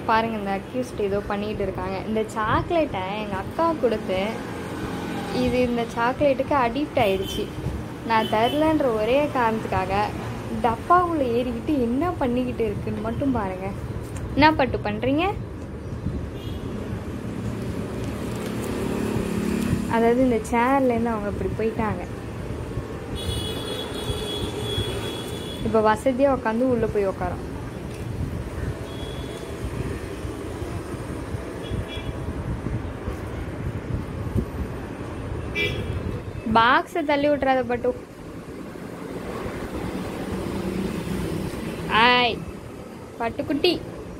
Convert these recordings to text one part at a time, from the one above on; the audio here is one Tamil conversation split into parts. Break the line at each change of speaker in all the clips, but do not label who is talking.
பாருங்க இந்த அக்யூஸ்ட் ஏதோ பண்ணிட்டு இருக்காங்க இந்த சாக்லேட்டை எங்கள் அக்கா கொடுத்து இது இந்த சாக்லேட்டுக்கு அடிக்ட் ஆயிடுச்சு நான் தரலன்ற ஒரே காரணத்துக்காக டப்பாவுள்ள ஏறிக்கிட்டு என்ன பண்ணிக்கிட்டு இருக்குன்னு மட்டும் பாருங்க என்ன பட்டு பண்ணுறீங்க அதாவது இந்த சேர்லேருந்து அவங்க இப்படி போயிட்டாங்க இப்போ வசதியாக உட்காந்து உள்ளே போய் உட்காரோம் பாக்ஸை தள்ளி விட்றாத பட்டு ஆய் பட்டுக்குட்டி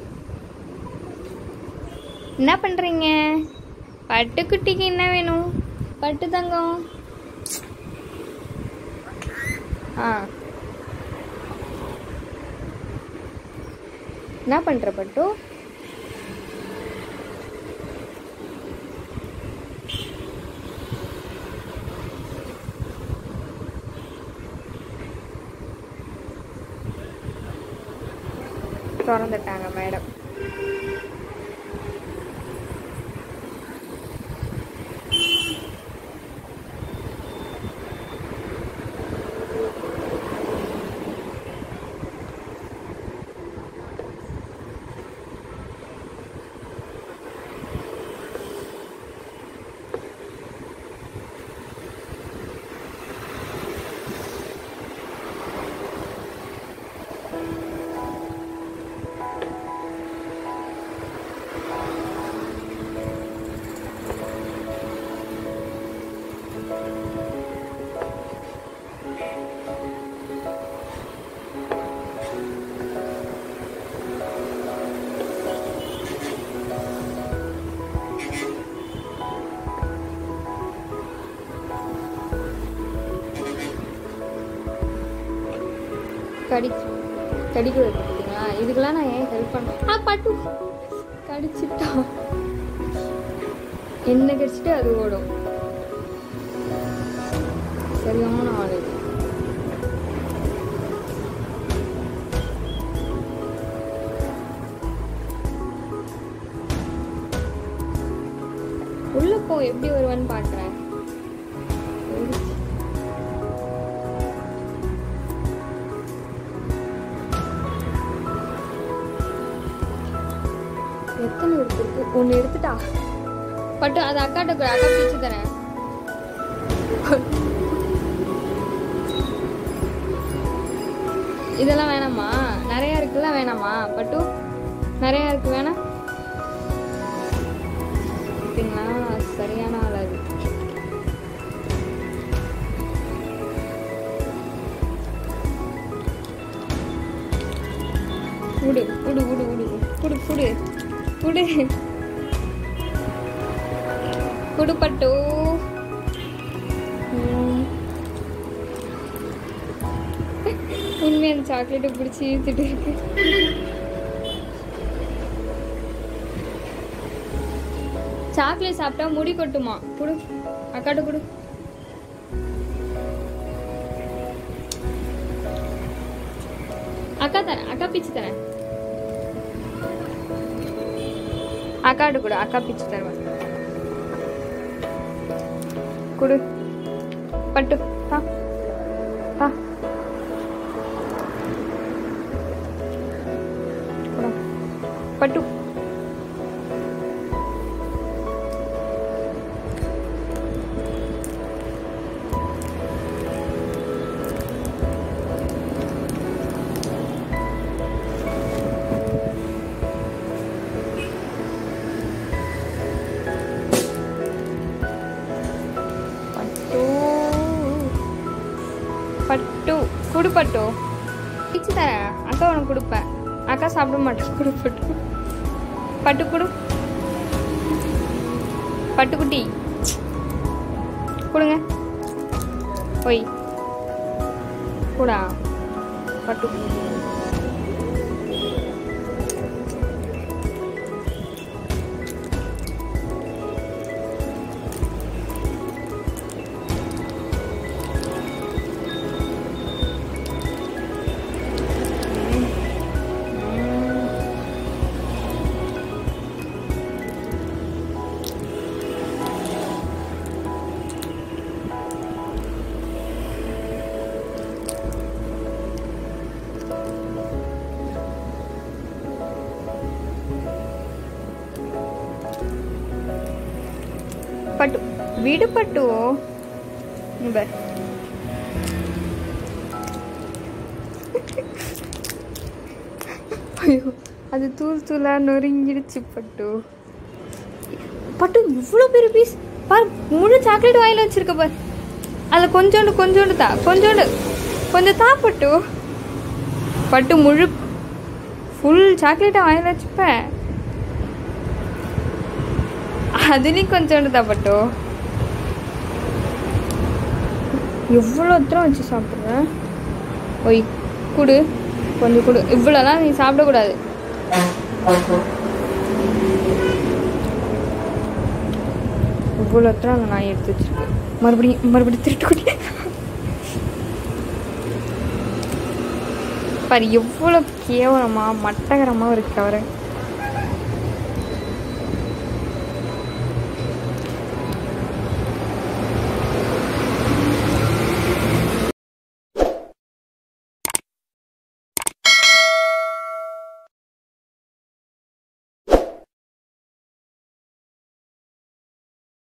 என்ன பண்ணுறீங்க பட்டுக்குட்டிக்கு என்ன வேணும் பட்டு தங்கம் ஆ என்ன பண்ணுற பட்டு திறந்துட்டாங்க மேடம் கடி கடிக்க வைக்கிறீங்களா இதுக்கெல்லாம் நான் ஏன் ஹெல்ப் பண்ணேன் ஆ பட்டு கடிச்சிட்டா என்ன கடிச்சிட்டு அது ஓடும் சரியான ஆளு இது. உள்ள போ எப்படி வருவான்னு பாக்குறேன் எத்தனை எடுத்துருக்கு ஒன்று எடுத்துட்டா பட்டு அது அக்காட்ட கொடு, அக்கா பிரிச்சு தரேன் இதெல்லாம் வேணாமா நிறைய இருக்குல்ல வேணாமா பட்டு நிறைய இருக்கு வேணாம் பார்த்தீங்களா சரியான ஆள் அது குடு குடு குடு குடு குடு குடு குடு குடு பட்டு ம். உண்மையான சாக்லேட்டை பிடிச்சி இழுத்துட்டு இருக்கு சாக்லேட் சாப்பிட்டா முடி கொட்டுமா குடு அக்காட்ட குடு அக்கா தரேன் அக்கா பிச்சு தரேன் அக்காட்டு கொடு அக்கா பிச்சு தருவேன் குடு பட்டு பா பா குடு. பட்டு பட்டு பட்டு குடு பட்டு பிச்சு தரேன் அக்கா உனக்கு கொடுப்பேன் அக்கா சாப்பிட மாட்டேன் குடு பட்டு பட்டு குடு பட்டுக்குட்டி கொடுங்க ஒய் கூடா பட்டு விடுபட்டு இங்க பாரு. ஐயோ அது தூள் தூளா நொறுங்கிடுச்சு பட்டு பட்டு இவ்வளோ பெரிய பீஸ் பாரு முழு சாக்லேட் வாயில வச்சிருக்க பாரு அதில் கொஞ்சோண்டு கொஞ்சோண்டு தா கொஞ்சோண்டு கொஞ்சம் தா பட்டு பட்டு முழு ஃபுல் சாக்லேட்டை வாயில வச்சுப்பேன் அதுலேயும் கொஞ்சோண்டு தான் பட்டு எவ்வளோ தூரம் வச்சு சாப்பிட்றேன் ஒய் கொடு கொஞ்சம் கொடு இவ்வளோலாம் நீ சாப்பிடக்கூடாது இவ்வளோ தூரம் அந்த நாய் எடுத்து வச்சிருக்கு மறுபடியும் மறுபடியும் திருட்டு குடி பாரு எவ்வளோ கேவலமாக மட்டகரமாக இருக்கு அவரை